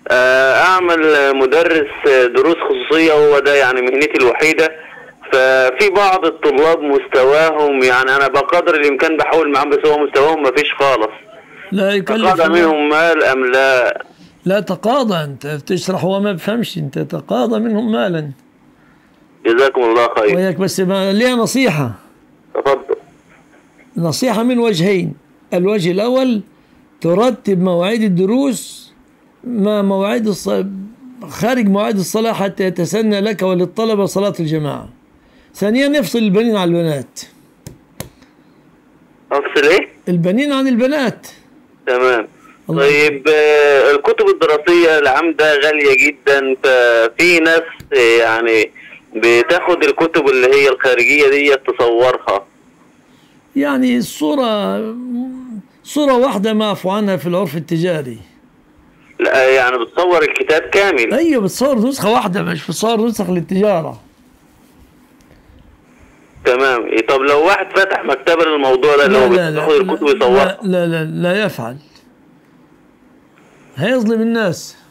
آه، اعمل مدرس دروس خصوصيه هو ده يعني مهنتي الوحيده ففي بعض الطلاب مستواهم يعني انا بقدر الامكان بحاول معاهم بس هو مستواهم ما فيش خالص لا يكلف تقاضى الله. منهم مال ام لا لا تقاضى انت بتشرح هو ما بفهمش انت تقاضى منهم مالا جزاكم الله خير وياك بس ما ليها نصيحة تفضل نصيحة من وجهين الوجه الأول ترتب مواعيد الدروس مع مواعيد الصلاة خارج مواعيد الصلاة حتى يتسنى لك وللطلبة صلاة الجماعة ثانيا افصل البنين عن البنات افصل ايه البنين عن البنات تمام الله طيب آه، الكتب الدراسية العام ده غالية جدا ففي ناس آه، يعني بتاخد الكتب اللي هي الخارجية دي تصورها يعني الصورة صورة واحدة معفو عنها في العرف التجاري لا يعني بتصور الكتاب كامل أيوة بتصور نسخة واحدة مش بتصور نسخ للتجارة تمام إيه، طب لو واحد فتح مكتبة للموضوع ده اللي هو بياخد الكتب لا, يصورها لا لا لا يفعل هيظلم الناس